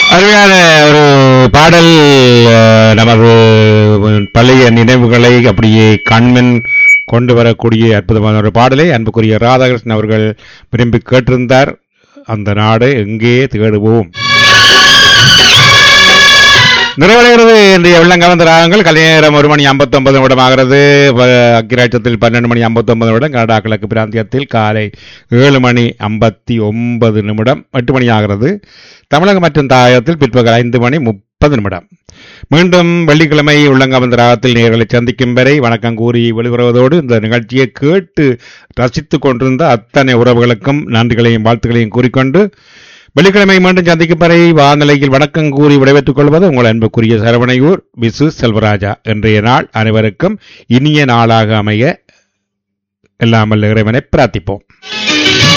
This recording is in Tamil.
அருமையான ஒரு பாடல் அஹ், நமது பழைய நினைவுகளை அப்படியே கண்மன் கொண்டு வரக்கூடிய அற்புதமான ஒரு பாடலை அன்புக்குரிய ராதாகிருஷ்ணன் அவர்கள் விரும்பி கேட்டிருந்தார் அந்த நாடு எங்கே தேடுவோம் நிறைவடைகிறது இன்றைய வெள்ளங்கலந்த ராகங்கள் கலைநேரம் ஒரு மணி ஐம்பத்தொன்பது நிமிடம் ஆகிறது ப- அக்கிராட்சத்தில் பன்னெண்டு மணி ஐம்பத்தொன்பது நிமிடம் கனடா கிழக்கு பிராந்தியத்தில் காலை ஏழு மணி ஐம்பத்தி ஒன்பது நிமிடம் எட்டு மணி ஆகிறது தமிழகம் மற்றும் தாயகத்தில் பிற்பகல் ஐந்து மணி முப்பது நிமிடம் மீண்டும் வெள்ளிக்கிழமை உள்ளங்கவந்த ராகத்தில் நேர்களை சந்திக்கும் வரை வணக்கம் கூறி வெளிவருவதோடு இந்த நிகழ்ச்சியை கேட்டு ரசித்துக் கொண்டிருந்த அத்தனை உறவுகளுக்கும் நன்றிகளையும் வாழ்த்துக்களையும் கூறிக்கொண்டு வெள்ளிக்கிழமை மீண்டும் சந்திக்கும் வரை வானிலையில் வணக்கம் கூறி விடைபெற்றுக் கொள்வது உங்கள் அன்புக்குரிய சரவணையூர் விசு செல்வராஜா இன்றைய நாள் அனைவருக்கும் இனிய நாளாக அமைய எல்லாமல் இறைவனை பிரார்த்திப்போம்